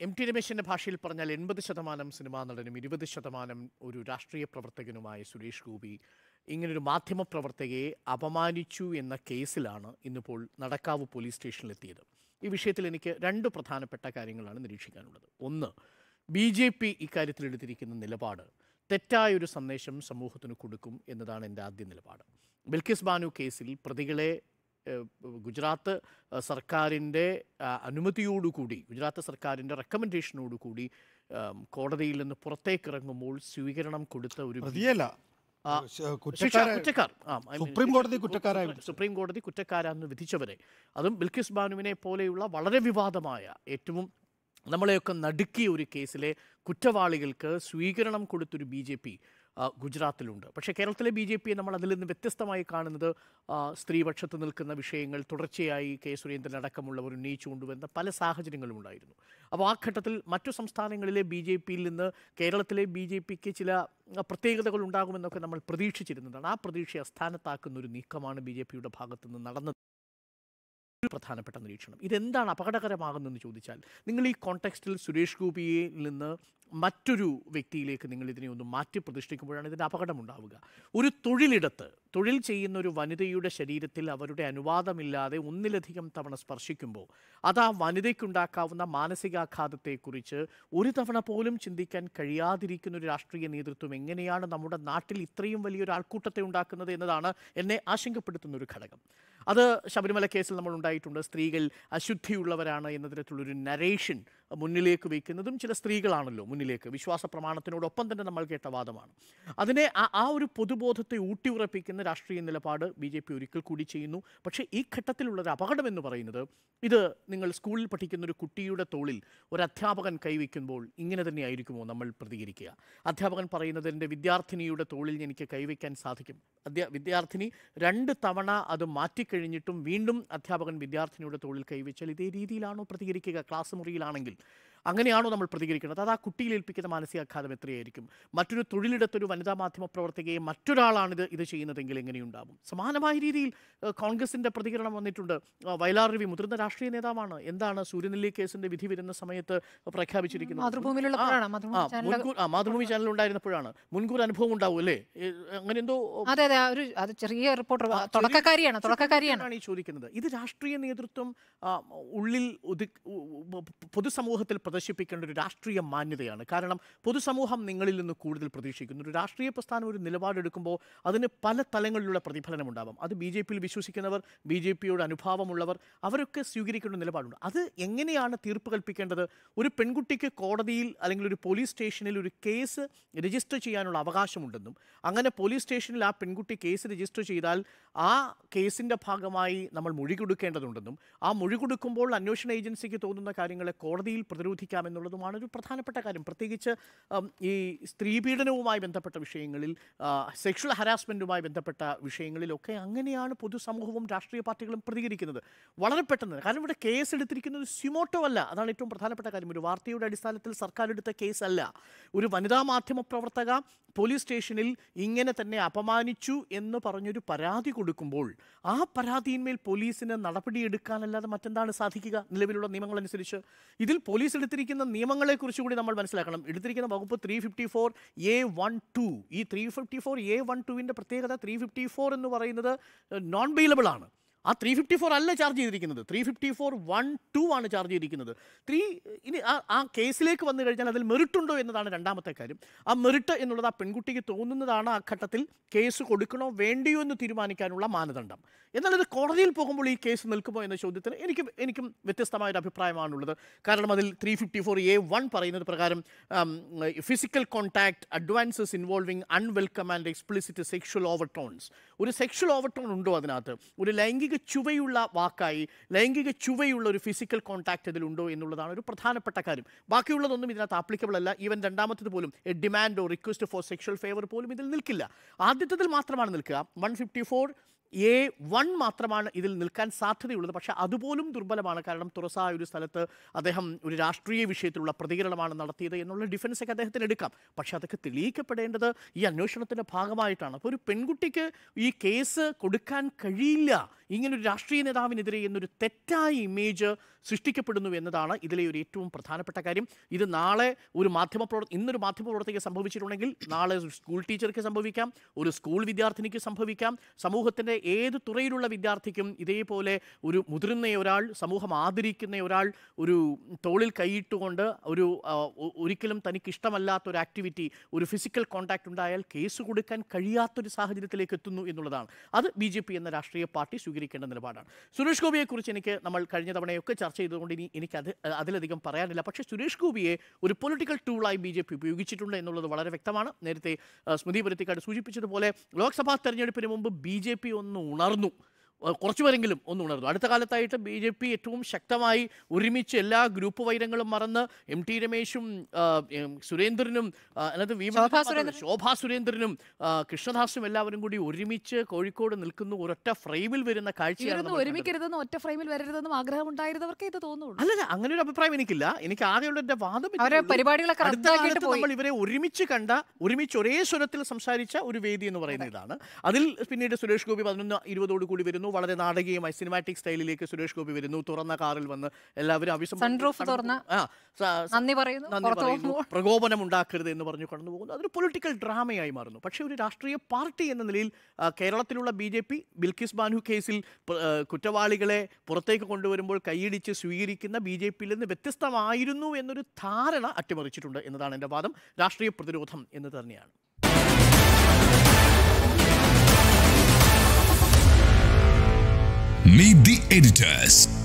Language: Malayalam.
എം ടി രമേശിൻ്റെ ഭാഷയിൽ പറഞ്ഞാൽ എൺപത് ശതമാനം സിനിമാ നടനും ഇരുപത് ശതമാനം ഒരു രാഷ്ട്രീയ പ്രവർത്തകനുമായ സുരേഷ് ഗോപി ഇങ്ങനൊരു മാധ്യമ പ്രവർത്തകയെ അപമാനിച്ചു എന്ന കേസിലാണ് ഇന്നിപ്പോൾ നടക്കാവ് പോലീസ് സ്റ്റേഷനിലെത്തിയത് ഈ വിഷയത്തിൽ എനിക്ക് രണ്ട് പ്രധാനപ്പെട്ട കാര്യങ്ങളാണ് നിരീക്ഷിക്കാനുള്ളത് ഒന്ന് ബി ജെ പി ഇക്കാര്യത്തിൽ എടുത്തിരിക്കുന്ന നിലപാട് തെറ്റായൊരു സന്ദേശം സമൂഹത്തിന് കൊടുക്കും എന്നതാണ് എൻ്റെ ആദ്യ നിലപാട് ബിൽക്കിസ് ബാനു കേസിൽ പ്രതികളെ ഏഹ്, ഗുജറാത്ത് ഏഹ്, സർക്കാരിൻ്റെ ആ, അനുമതിയോടുകൂടി ഗുജറാത്ത് സർക്കാരിൻ്റെ റെക്കമെൻഡേഷനോടുകൂടി ഏം, കോടതിയിൽ നിന്ന് പുറത്തേക്കിറങ്ങുമ്പോൾ സ്വീകരണം കൊടുത്ത ഒരു പ്രതിയല്ല ആ, ശ- ശിക്ഷ കുറ്റക്കാരെ കുറ്റക്കാർ ആ, I mean, സുപ്രീം കോടതി കുറ്റക്കാരായി വിധിച്ചു. സുപ്രീം കോടതി കുറ്റക്കാരാന്ന് വിധിച്ചവരെ അതും ബിൽക്കിസ് ബാനുവിനെ പോലെയുള്ള വളരെ വിവാദമായ ഏറ്റവും നമ്മളെയൊക്കെ നടുക്കിയ ഒരു കേസിലെ കുറ്റവാളികൾക്ക് സ്വീകരണം കൊടുത്തൊരു ബി ജെ പി ഗുജറാത്തിലുണ്ട് പക്ഷേ കേരളത്തിലെ ബി ജെ പിയെ നമ്മൾ അതിൽ നിന്ന് വ്യത്യസ്തമായി കാണുന്നത് ആ, സ്ത്രീപക്ഷത്ത് നിൽക്കുന്ന വിഷയങ്ങൾ തുടർച്ചയായി കെ സുരേന്ദ്രൻ അടക്കമുള്ളവർ ഉന്നയിച്ചുകൊണ്ടുവരുന്ന പല സാഹചര്യങ്ങളും ഉണ്ടായിരുന്നു അപ്പോൾ ആ ഘട്ടത്തിൽ മറ്റു സംസ്ഥാനങ്ങളിലെ ബി ജെ പിയിൽ നിന്ന് കേരളത്തിലെ ബി ജെ പിക്ക് ചില ആ, പ്രത്യേകതകൾ ഉണ്ടാകുമെന്നൊക്കെ നമ്മൾ പ്രതീക്ഷിച്ചിരുന്നതാണ് ആ പ്രതീക്ഷയെ അസ്ഥാനത്താക്കുന്ന ഒരു നീക്കമാണ് ബി ജെ പിയുടെ ഭാഗത്തു നിന്ന് നടന്നത് ഒരു പ്രധാനപ്പെട്ട നിരീക്ഷണം ഇതെന്താണ് അപകടകരമാകുന്നതെന്ന് ചോദിച്ചാൽ നിങ്ങൾ ഈ കോണ്ടെക്സ്റ്റിൽ സുരേഷ് ഗോപിയിൽ നിന്ന് മറ്റൊരു വ്യക്തിയിലേക്ക് നിങ്ങൾ ഇതിനെ ഒന്ന് മാറ്റി പ്രതിഷ്ഠിക്കുമ്പോഴാണ് ഇതിൻ്റെ അപകടമുണ്ടാവുക ഒരു തൊഴിലിടത്ത് തൊഴിൽ ചെയ്യുന്ന ഒരു വനിതയുടെ ശരീരത്തിൽ അവരുടെ അനുവാദമില്ലാതെ ഒന്നിലധികം തവണ സ്പർശിക്കുമ്പോൾ അത് ആ വനിതയ്ക്കുണ്ടാക്കാവുന്ന മാനസികാഘാതത്തെക്കുറിച്ച് ഒരു തവണ പോലും ചിന്തിക്കാൻ കഴിയാതിരിക്കുന്ന ഒരു രാഷ്ട്രീയ നേതൃത്വം എങ്ങനെയാണ് നമ്മുടെ നാട്ടിൽ ഇത്രയും വലിയൊരു ആൾക്കൂട്ടത്തെ ഉണ്ടാക്കുന്നത് എന്നതാണ് എന്നെ ആശങ്കപ്പെടുത്തുന്ന ഒരു ഘടകം അത് ശബരിമല കേസിൽ നമ്മൾ ഉണ്ടായിട്ടുണ്ട് സ്ത്രീകൾ അശുദ്ധിയുള്ളവരാണ് എന്ന തരത്തിലുള്ളൊരു നരേഷൻ മുന്നിലേക്ക് വയ്ക്കുന്നതും ചില സ്ത്രീകളാണല്ലോ മുന്നിലേക്ക് വിശ്വാസ പ്രമാണത്തിനോടൊപ്പം തന്നെ നമ്മൾ കേട്ട വാദമാണ് അതിനെ ആ ആ ഒരു പൊതുബോധത്തെ ഊട്ടിയുറപ്പിക്കുന്ന രാഷ്ട്രീയ നിലപാട് ബി ജെ പി ഒരിക്കൽ കൂടി ചെയ്യുന്നു പക്ഷേ ഈ ഘട്ടത്തിലുള്ള ഒരു അപകടം എന്ന് പറയുന്നത് ഇത് നിങ്ങൾ സ്കൂളിൽ പഠിക്കുന്ന ഒരു കുട്ടിയുടെ തോളിൽ ഒരു അധ്യാപകൻ കൈവയ്ക്കുമ്പോൾ ഇങ്ങനെ തന്നെയായിരിക്കുമോ നമ്മൾ പ്രതികരിക്കുക അധ്യാപകൻ പറയുന്നത് എൻ്റെ വിദ്യാർത്ഥിനിയുടെ തോളിൽ എനിക്ക് കൈവയ്ക്കാൻ സാധിക്കും അധ്യാ വിദ്യാർത്ഥിനി രണ്ട് തവണ അത് മാറ്റിക്കഴിഞ്ഞിട്ടും വീണ്ടും അധ്യാപകൻ വിദ്യാർത്ഥിനിയുടെ തോളിൽ കൈവച്ചാൽ ഇതേ രീതിയിലാണോ പ്രതികരിക്കുക ക്ലാസ് മുറിയിലാണെങ്കിൽ അങ്ങനെയാണോ നമ്മൾ പ്രതികരിക്കുന്നത് അത് ആ കുട്ടിയിൽ ഏൽപ്പിക്കുന്ന മാനസികാഘാതം എത്രയായിരിക്കും മറ്റൊരു തൊഴിലിടത്തൊരു വനിതാ മാധ്യമ പ്രവർത്തകയെ മറ്റൊരാളാണിത് ഇത് ചെയ്യുന്നതെങ്കിൽ എങ്ങനെയുണ്ടാവും സമാനമായ രീതിയിൽ ഏഹ്, കോൺഗ്രസിന്റെ പ്രതികരണം വന്നിട്ടുണ്ട് ആ, വയലാർ രവി മുതിർന്ന രാഷ്ട്രീയ നേതാവാണ് എന്താണ് സൂര്യനെല്ലി കേസിന്റെ വിധി വരുന്ന സമയത്ത് പ്രഖ്യാപിച്ചിരിക്കുന്നത് മാതൃഭൂമിയിലുള്ളപ്പോഴാണ് ആ, മാതൃഭൂമി ആ, ചാനൽ മുൻകൂർ ആ മാതൃഭൂമി ചാനൽ ഉണ്ടായിരുന്നപ്പോഴാണ് മുൻകൂർ അനുഭവം ഉണ്ടാവും അല്ലേ ഏ, അങ്ങനെ എന്തോ അതെ അതെ ആ ഒരു അത് ചെറിയ റിപ്പോർട്ടർ തുടക്കക്കാരിയാണ് തുടക്കക്കാരിയാണ് ആണ് ഈ ചോദിക്കുന്നത് ഇത് രാഷ്ട്രീയ നേതൃത്വം ആ, ഉള്ളിൽ ഒതു ഉ- ഉ- പൊതുസമൂഹത്തിൽ പ്രദർശിപ്പിക്കേണ്ട ഒരു രാഷ്ട്രീയ മാന്യതയാണ് കാരണം പൊതുസമൂഹം നിങ്ങളിൽ നിന്ന് കൂടുതൽ പ്രതീക്ഷിക്കുന്നു ഒരു രാഷ്ട്രീയ പ്രസ്ഥാനം ഒരു നിലപാടെടുക്കുമ്പോൾ അതിന് പല തലങ്ങളിലുള്ള പ്രതിഫലനം ഉണ്ടാവും അത് ബി ജെ പിയിൽ വിശ്വസിക്കുന്നവർ ബി ജെ പിയോട് അനുഭാവമുള്ളവർ അവരൊക്കെ സ്വീകരിക്കേണ്ട ഒരു നിലപാടുണ്ട് അത് എങ്ങനെയാണ് തീർപ്പ് കൽപ്പിക്കേണ്ടത് ഒരു പെൺകുട്ടിക്ക് കോടതിയിൽ അല്ലെങ്കിൽ ഒരു പോലീസ് സ്റ്റേഷനിൽ ഒരു കേസ് രജിസ്റ്റർ ചെയ്യാനുള്ള അവകാശമുണ്ടെന്നും അങ്ങനെ പോലീസ് സ്റ്റേഷനിൽ ആ പെൺകുട്ടി കേസ് രജിസ്റ്റർ ചെയ്താൽ ആ കേസിൻ്റെ ഭാഗമായി നമ്മൾ മൊഴി കൊടുക്കേണ്ടതുണ്ടെന്നും ആ മൊഴി കൊടുക്കുമ്പോൾ അന്വേഷണ ഏജൻസിക്ക് തോന്നുന്ന കാര്യങ്ങളെ കോടതിയിൽ പ്രതിരോധിക്കാമെന്നുള്ളതുമാണ് ഒരു പ്രധാനപ്പെട്ട കാര്യം പ്രത്യേകിച്ച് ഉം, ഈ സ്ത്രീപീഡനവുമായി ബന്ധപ്പെട്ട വിഷയങ്ങളിൽ സെക്ഷൽ ഹരാസ്മെൻറ്റുമായി ബന്ധപ്പെട്ട വിഷയങ്ങളിലൊക്കെ അങ്ങനെയാണ് പൊതുസമൂഹവും രാഷ്ട്രീയ പാർട്ടികളും പ്രതികരിക്കുന്നത് വളരെ പെട്ടെന്ന് കാരണം ഇവിടെ കേസ് എടുത്തിരിക്കുന്നത് സ്യുമോട്ടോ അല്ല അതാണ് ഏറ്റവും പ്രധാനപ്പെട്ട കാര്യം ഒരു വാർത്തയുടെ അടിസ്ഥാനത്തിൽ സർക്കാർ എടുത്ത കേസല്ല ഒരു വനിതാ മാധ്യമ പ്രവർത്തക പോലീസ് സ്റ്റേഷനിൽ ഇങ്ങനെ തന്നെ അപമാനിച്ചു എന്ന് പറഞ്ഞൊരു പരാതി കൊടുക്കുമ്പോൾ ആ പരാതിയിന്മേൽ പോലീസിന് നടപടിയെടുക്കാനല്ലാതെ മറ്റെന്താണ് സാധിക്കുക നിലവിലുള്ള നിയമങ്ങളനുസരിച്ച് ഇതിൽ പോലീസ് എടുത്തിരിക്കുന്ന നിയമങ്ങളെക്കുറിച്ച് കൂടി നമ്മൾ മനസ്സിലാക്കണം എടുത്തിരിക്കുന്ന വകുപ്പ് three fifty four A one two ഈ three fifty four A one ടുവിൻ്റെ പ്രത്യേകത ത്രീ ഫിഫ്റ്റി ഫോർ എന്ന് പറയുന്നത് നോൺ ബെയിലബിൾ ആണ് ആ ത്രീ ഫിഫ്റ്റി ഫോർ അല്ല ചാർജ് ചെയ്തിരിക്കുന്നത് three fifty four one two ആണ് ചാർജ് ചെയ്തിരിക്കുന്നത് ത്രീ ഇനി ആ ആ കേസിലേക്ക് വന്നു കഴിഞ്ഞാൽ അതിൽ മെറിറ്റ് ഉണ്ടോ എന്നതാണ് രണ്ടാമത്തെ കാര്യം ആ മെറിറ്റ് എന്നുള്ളത് ആ പെൺകുട്ടിക്ക് തോന്നുന്നതാണ് ആ ഘട്ടത്തിൽ കേസ് കൊടുക്കണോ വേണ്ടിയോ എന്ന് തീരുമാനിക്കാനുള്ള മാനദണ്ഡം എന്നാൽ ഇത് കോടതിയിൽ പോകുമ്പോൾ ഈ കേസ് നിൽക്കുമോ എന്ന ചോദ്യത്തിന് എനിക്ക് എനിക്കും വ്യത്യസ്തമായൊരു അഭിപ്രായമാണുള്ളത് കാരണം അതിൽ three fifty four A one പറയുന്നത് പ്രകാരം physical contact advances involving unwelcome and explicit sexual overtones ഒരു സെക്ഷൽ ഓവർ ടോൺ ഉണ്ടോ അതിനകത്ത് ഒരു ലൈംഗിക ചുവയുള്ള വാക്കായി ലൈംഗിക ചുവയുള്ള ഒരു ഫിസിക്കൽ കോൺടാക്ട് ഇതിലുണ്ടോ എന്നുള്ളതാണ് ഒരു പ്രധാനപ്പെട്ട കാര്യം ബാക്കിയുള്ളതൊന്നും ഇതിനകത്ത് ആപ്ലിക്കബിൾ അല്ല ഈവൻ രണ്ടാമത്തേത് പോലും എ ഡിമാൻഡോ റിക്വസ്റ്റ് ഫോർ സെക്ഷൽ ഫേവർ പോലും ഇതിൽ നിൽക്കില്ല ആദ്യത്തേതിൽ മാത്രമാണ് നിൽക്കുക one fifty four A one മാത്രമാണ് ഇതിൽ നിൽക്കാൻ സാധ്യതയുള്ളത് പക്ഷേ അതുപോലും ദുർബലമാണ് കാരണം തുറസായ ഒരു സ്ഥലത്ത് അദ്ദേഹം ഒരു രാഷ്ട്രീയ വിഷയത്തിലുള്ള പ്രതികരണമാണ് നടത്തിയത് എന്നുള്ള ഡിഫൻസൊക്കെ അദ്ദേഹത്തിന് എടുക്കാം പക്ഷേ അതൊക്കെ തെളിയിക്കപ്പെടേണ്ടത് ഈ അന്വേഷണത്തിൻ്റെ ഭാഗമായിട്ടാണ് അപ്പോൾ ഒരു പെൺകുട്ടിക്ക് ഈ കേസ് കൊടുക്കാൻ കഴിയില്ല ഇങ്ങനൊരു രാഷ്ട്രീയ നേതാവിനെതിരെ എന്നൊരു തെറ്റായ ഇമേജ് സൃഷ്ടിക്കപ്പെടുന്നു എന്നതാണ് ഇതിലെ ഒരു ഏറ്റവും പ്രധാനപ്പെട്ട കാര്യം ഇത് നാളെ ഒരു മാധ്യമ പ്രവർ ഇന്നൊരു മാധ്യമ പ്രവർത്തകയ്ക്ക് സംഭവിച്ചിട്ടുണ്ടെങ്കിൽ നാളെ ഒരു സ്കൂൾ ടീച്ചർക്ക് സംഭവിക്കാം ഒരു സ്കൂൾ വിദ്യാർത്ഥിനിക്ക് സംഭവിക്കാം സമൂഹത്തിൻ്റെ ഏത് തുറയിലുള്ള വിദ്യാർത്ഥിക്കും ഇതേപോലെ ഒരു മുതിർന്ന ഒരാൾ സമൂഹം ആദരിക്കുന്ന ഒരാൾ ഒരു തോളിൽ കൈയിട്ടുകൊണ്ട് ഒരു ആ, ഒ- ഒരിക്കലും തനിക്ക് ഇഷ്ടമല്ലാത്ത ഒരു ആക്ടിവിറ്റി ഒരു ഫിസിക്കൽ കോൺടാക്ട് ഉണ്ടായാൽ കേസ് കൊടുക്കാൻ കഴിയാത്തൊരു സാഹചര്യത്തിലേക്ക് എത്തുന്നു എന്നുള്ളതാണ് അത് ബി ജെ പി എന്ന രാഷ്ട്രീയ പാർട്ടി സ്വീകരിക്കേണ്ട നിലപാടാണ് സുരേഷ് ഗോപിയെക്കുറിച്ച് എനിക്ക് നമ്മൾ കഴിഞ്ഞ തവണയൊക്കെ ചർച്ച ചെയ്തുകൊണ്ട് ഇനി എനിക്ക് അത് അതിലധികം പറയാനില്ല പക്ഷേ സുരേഷ് ഗോപിയെ ഒരു പൊളിറ്റിക്കൽ ടൂളായി ബി ജെ പി ഉപയോഗിച്ചിട്ടുണ്ട് എന്നുള്ളത് വളരെ വ്യക്തമാണ് നേരത്തെ ആ, സ്മൃതി പരുത്തിക്കാട് സൂചിപ്പിച്ചതുപോലെ ലോക്സഭാ തെരഞ്ഞെടുപ്പിന് മുമ്പ് ബി ജെ പി ഒന്ന് ഉണർന്നു ഏഹ് കുറച്ചുപേരെങ്കിലും ഒന്ന് ഉണർന്നു അടുത്ത കാലത്തായിട്ട് ബി ജെ പി ഏറ്റവും ശക്തമായി ഒരുമിച്ച് എല്ലാ ഗ്രൂപ്പ് വൈരങ്ങളും മറന്ന് എം ടി രമേശും ആ, എം, സുരേന്ദ്രനും ആ, അതിനകത്ത് വി. ശോഭാ മുരളീധരൻ സുരേന്ദ്രൻ. ശോഭാ സുരേന്ദ്രനും ആ, കൃഷ്ണദാസും എല്ലാവരും കൂടി ഒരുമിച്ച് കോഴിക്കോട് നിൽക്കുന്നു ഒരൊറ്റ ഫ്രെയിമിൽ വരുന്ന കാഴ്ചയാണ് ഇവരൊന്നും നമ്മൾ കണ്ടത്. ഒരുമിക്കരുതെന്നും ഒറ്റ ഫ്രെയിമിൽ വരരുതെന്നും ആഗ്രഹം ഉണ്ടായിരുന്നവർക്കേ ഇത് തോന്നുള്ളൂ അല്ലല്ല അങ്ങനെ ഒരു അഭിപ്രായം എനിക്കില്ല എനിക്ക് ആകെയുള്ള എന്റെ വാദം ഇത്രയേ അവരെ ഉള്ളൂ. പരിപാടികളൊക്കെ അടുത്ത റദ്ദാക്കിയിട്ട് കാലത്ത് പോയി നമ്മൾ ഇവരെ ഒരുമിച്ച് കണ്ട ഒരുമിച്ച് ഒരേ സ്വരത്തിൽ സംസാരിച്ച ഒരു വേദി എന്ന് പറയുന്ന ഇതാണ് അതിൽ പിന്നീട് സുരേഷ് ഗോപി പതിനൊന്ന് ഇരുപതോട് കൂടി വരുന്നു വളരെ നാടകീയമായി സിനിമാറ്റിക് സ്റ്റൈലിലേക്ക് സുരേഷ് ഗോപി വരുന്നു തുറന്ന കാറിൽ വന്ന് എല്ലാവരും അഭിസംബോധന Sunroof കടന്നു തുറന്ന് പോകുന്നു. ആ, സ- സ- നന്ദി പറയുന്നു നന്ദി പുറത്തു പറയുന്നു പോകുമ്പോൾ പ്രകോപനം ഉണ്ടാക്കരുത് എന്ന് പറഞ്ഞു കടന്നു പോകുന്നു അതൊരു പൊളിറ്റിക്കൽ ഡ്രാമയായി മാറുന്നു പക്ഷേ ഒരു രാഷ്ട്രീയ പാർട്ടി എന്ന നിലയിൽ ആ, കേരളത്തിലുള്ള B J P Bilkis Bano കേസിൽ പ- ആ, കുറ്റവാളികളെ പുറത്തേക്ക് കൊണ്ടുവരുമ്പോൾ കൈയിടിച്ച് സ്വീകരിക്കുന്ന ബി ജെ പിയിൽ നിന്ന് വ്യത്യസ്തമായിരുന്നു എന്നൊരു ധാരണ അട്ടിമറിച്ചിട്ടുണ്ട് എന്നതാണ് എൻ്റെ വാദം രാഷ്ട്രീയ പ്രതിരോധം എന്ന് തന്നെയാണ് Meet the editors.